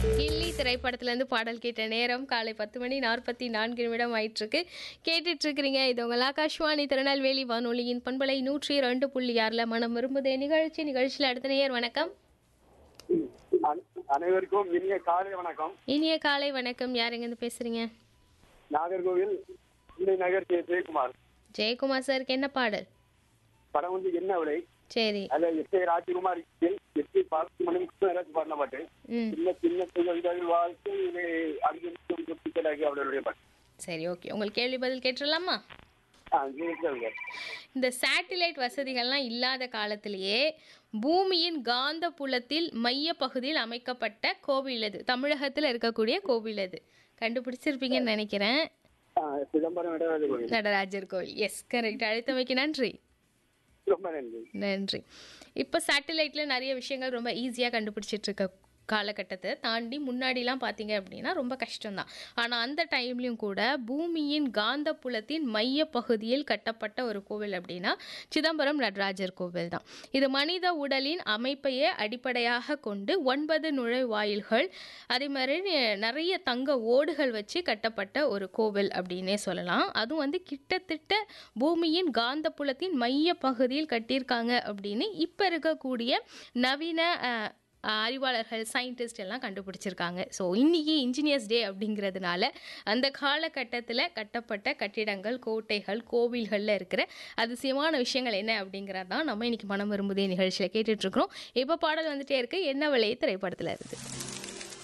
கில்லி திரைப்படத்துலேருந்து பாடல் கேட்ட நேரம் காலை பத்து மணி நாற்பத்தி நான்கு நிமிடம் ஆயிட்டிருக்கு கேட்டுட்டு இருக்கிறீங்க இது உங்கள் ஆகாஷ்வாணி திருநெல்வேலி வானொலியின் பண்பலை நூற்றி ரெண்டு புள்ளி ஆறில் மனம் விரும்புதே நிகழ்ச்சி நிகழ்ச்சியில் அடுத்த நேயர் வணக்கம் அன- அனைவருக்கும் இனிய காலை வணக்கம் இனிய காலை வணக்கம் யார் எங்கேருந்து பேசுகிறீங்க நாகர்கோவில் இந்தை நகர் கே ஜெயக்குமார் ஜெயக்குமார் சாருக்கு என்ன பாடல் படம் வந்து என்ன விலை சரி அதுல S A Rajkumar S P Balasubramanian Krishnaraj பாடின பாட்டு ம் சின்ன சின்ன சுகங்கள் வாழ்க்கையிலே அங்கிருக்கும் குட்டிக்கடாகி அவர்களுடைய பாட்டு சரி ஓகே உங்களுக்கு கேள்வி பதில் கேட்டுடலாமா ஆ, கேட்கறேங்க. இந்த சேட்டிலைட் வசதிகள்லாம் இல்லாத காலத்திலேயே பூமியின் காந்த புலத்தில் மைய பகுதியில் அமைக்கப்பட்ட கோவில் அது தமிழகத்தில் இருக்கக்கூடிய கோவில் அது கண்டுபிடிச்சிருப்பீங்கன்னு நினைக்கிறேன் ஆ, சிதம்பரம் இடராஜ கோவில் நடராஜர் கோவில் எஸ் கரெக்ட் அழைத்தமைக்கு நன்றி ரொம்ப நன்றி நன்றி இப்போ சேட்டலைட்டில் நிறைய விஷயங்கள் ரொம்ப ஈஸியாக கண்டுபிடிச்சிட்டு இருக்க காலகட்டத்தை தாண்டி முன்னாடிலாம் பார்த்தீங்க அப்படின்னா ரொம்ப கஷ்டம்தான் ஆனால் அந்த டைம்லையும் கூட பூமியின் காந்த புலத்தின் மைய பகுதியில் கட்டப்பட்ட ஒரு கோவில் அப்படின்னா சிதம்பரம் நடராஜர் கோவில் தான் இது மனித உடலின் அமைப்பையே அடிப்படையாக கொண்டு ஒன்பது நுழைவாயில்கள் அதே மாதிரி நிறைய தங்க ஓடுகள் வச்சு கட்டப்பட்ட ஒரு கோவில் அப்படின்னே சொல்லலாம் அதுவும் வந்து கிட்டத்தட்ட பூமியின் காந்த புலத்தின் மைய பகுதியில் கட்டியிருக்காங்க அப்படின்னு இப்போ இருக்கக்கூடிய நவீன அஹ், அறிவாளர்கள் சயின்டிஸ்ட் எல்லாம் கண்டுபிடிச்சிருக்காங்க ஸோ இன்னைக்கு இன்ஜினியர்ஸ் டே அப்படிங்கிறதுனால அந்த காலகட்டத்தில் கட்டப்பட்ட கட்டிடங்கள் கோட்டைகள் கோவில்களில் இருக்கிற அதிசயமான விஷயங்கள் என்ன அப்படிங்கிறது தான் நம்ம இன்னைக்கு மனம் விரும்புதே நிகழ்ச்சியில் கேட்டுட்ருக்குறோம் இப்போ பாடல் வந்துட்டே இருக்கு என்ன விலை திரைப்படத்தில் இருக்குது